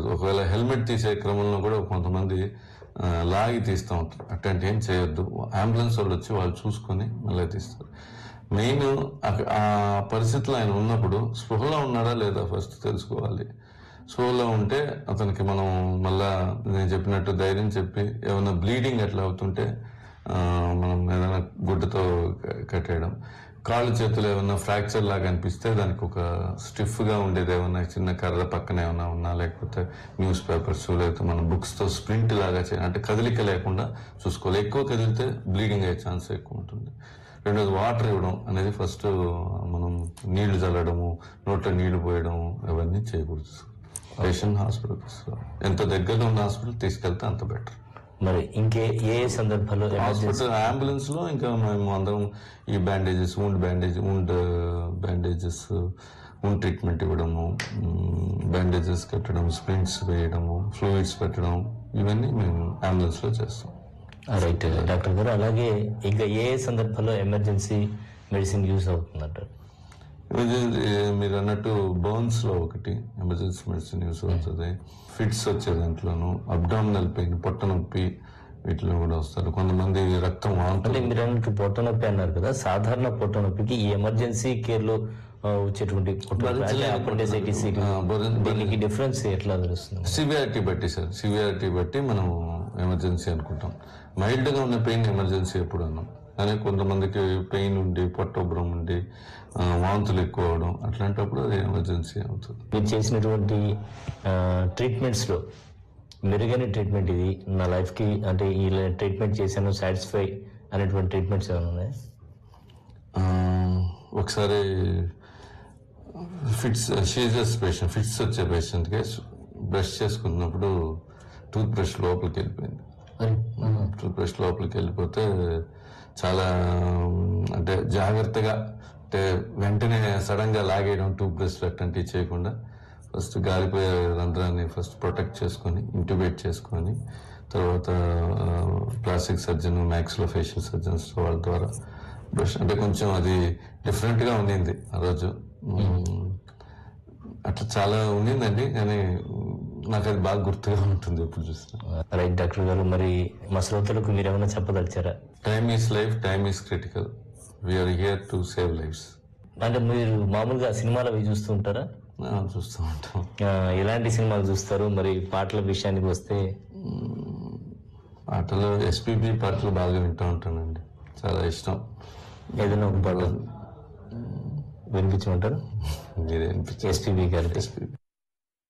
ఒకవేళ హెల్మెట్ తీసే క్రమంలో కూడా కొంతమంది ఆ, లాగి తీస్తూ ఉంటారు అట్లాంటి ఏం చేయొద్దు అంబులెన్స్ వాళ్ళు వచ్చి వాళ్ళు చూసుకొని మళ్ళీ తీస్తారు మెయిన్ ఆ పరిస్థితిలో ఆయన ఉన్నప్పుడు స్పృహలో ఉన్నాడా లేదా ఫస్ట్ తెలుసుకోవాలి స్పృహలో ఉంటే అతనికి మనం మళ్ళా నేను చెప్పినట్టు ధైర్యం చెప్పి ఏమైనా బ్లీడింగ్ అట్లా అవుతుంటే ఆ, మనం ఏదైనా గుడ్డతో క- కట్టేయడం కాళ్ళు చేతులు ఏమన్నా ఫ్రాక్చర్ లాగా అనిపిస్తే దానికి ఒక స్టిఫ్ గా ఉండేది ఏమన్నా చిన్న కర్ర పక్కన ఏమన్నా ఉన్నా లేకపోతే న్యూస్ పేపర్స్ లేకపోతే మన బుక్స్ తో స్ప్రింట్ లాగా చేయాలి అంటే కదలిక లేకుండా చూసుకోవాలి ఎక్కువ కదిలితే బ్లీడింగ్ అయ్యే ఛాన్స్ ఎక్కువ ఉంటుంది రెండోది వాటర్ ఇవ్వడం అనేది ఫస్ట్ మనం నీళ్లు చల్లడము నోట్లో నీళ్లు పోయడం అవన్నీ చేయకూడదు పేషెంట్ హాస్పిటల్ తీసుకోవాలి ఎంత దగ్గరలో ఉన్న హాస్పిటల్ తీసుకెళ్తే అంత బెటర్ మరి ఇంకే ఏ ఏ సందర్భాల్లో ఎమర్జెన్సీ హాస్పిటల్ అంబులెన్స్ లో ఇంకా మేము అందరం ఈ bandages wound bandage wound bandages wound treatment ఇవ్వడము బ్యాండేజెస్ కట్టడం స్ప్రింట్స్ వేయడము ఫ్లూయిడ్స్ పెట్టడం ఇవన్నీ మేము అంబులెన్స్ లో చేస్తాం రైట్ డాక్టర్ గారు అలాగే ఇంకా ఏ ఏ సందర్భాల్లో ఎమర్జెన్సీ మెడిసిన్ యూస్ అవుతుందంటారు ఎమర్జెన్సీ మీరు అన్నట్టు బోన్స్ లో ఒకటి ఎమర్జెన్సీ మెడిసిన్ యూస్ అవుతుంది ఫిట్స్ వచ్చే దాంట్లోను అబ్డామినల్ పెయిన్ పొట్ట నొప్పి వీటిలో కూడా వస్తారు కొంతమంది రక్తం వాంతులు అంటే మీరు అన్నట్టు పొట్ట నొప్పి అన్నారు కదా సాధారణ పొట్ట నొప్పికి ఈ ఎమర్జెన్సీ కేర్ లో ఆ, వచ్చేటువంటి పొట్ట నొప్పి, అంటే appendicitis కి ఆ, భరి- దీనికి డిఫరెన్స్ ఎట్లా తెలుస్తుంది సివియారిటీ బట్టి సార్ సివియారిటీ బట్టి మనం ఎమర్జెన్సీ అనుకుంటాం మైల్డ్ గా ఉన్న పెయిన్ ఎమర్జెన్సీ ఎప్పుడు అన్నాం కానీ కొంతమందికి పెయిన్ ఉండి పొట్టొబ్బరం ఉండి ఆ, వాంతులు ఎక్కువ అవడం అట్లాంటప్పుడు అది ఎమర్జెన్సీ అవుతుంది మీరు చేసినటువంటి ట్రీట్మెంట్స్ లో మెరుగైన ట్రీట్మెంట్ ఇది నా లైఫ్ కి అంటే ఈ ట్రీట్మెంట్ చేశాను సాటిస్ఫై అనేటువంటి ట్రీట్మెంట్స్ ఏమైనా ఉన్నాయి ఆ, ఒకసారి ఫిట్స్ షీజర్స్ పేషెంట్ ఫిట్స్ వచ్చే పేషెంట్కి బ్రష్ చేసుకున్నప్పుడు టూత్ బ్రష్ లోపలికి వెళ్ళిపోయింది టూత్ బ్రష్ లోపలికి వెళ్ళిపోతే చాలా ఉమ్, అంటే జాగ్రత్తగా అంటే వెంటనే సడన్ గా లాగేయడం టూత్ బ్రష్ అట్లాంటివి చేయకుండా ఫస్ట్ గాలిపోయే రంధ్రాన్ని ఫస్ట్ ప్రొటెక్ట్ చేసుకొని ఇంటిబేట్ చేసుకొని తర్వాత ప్లాస్టిక్ సర్జన్ మ్యాక్స్లో ఫేషియల్ సర్జన్స్ వాళ్ళ ద్వారా బ్రష్ అంటే కొంచెం అది డిఫరెంట్ గా ఉండింది ఆ రోజు ఉమ్, అట్లా చాలా ఉండిందండి కానీ ఉమ్, నాకు అది బాగా గుర్తుగా ఉంటుంది ఎప్పుడు చూసినా రైట్ డాక్టర్ గారు మరి మా శ్రోతలకు మీరు ఏమైనా చెప్పదలిచారా time is life time is critical we are here to save lives అంటే మీరు మామూలుగా సినిమాలు అవి చూస్తూ ఉంటారా చూస్తూ ఉంటాం ఆ, ఎలాంటి సినిమాలు చూస్తారు మరి పాటల విషయానికి వస్తే పాటలు ఎస్పీబీ పాటలు బాగా వింటూ ఉంటానండి చాలా ఇష్టం ఏదైనా ఒక పాట వినిపించమంటారు మీరే అనిపించారు ఎస్పీబీ గారికి ఎస్పీబీ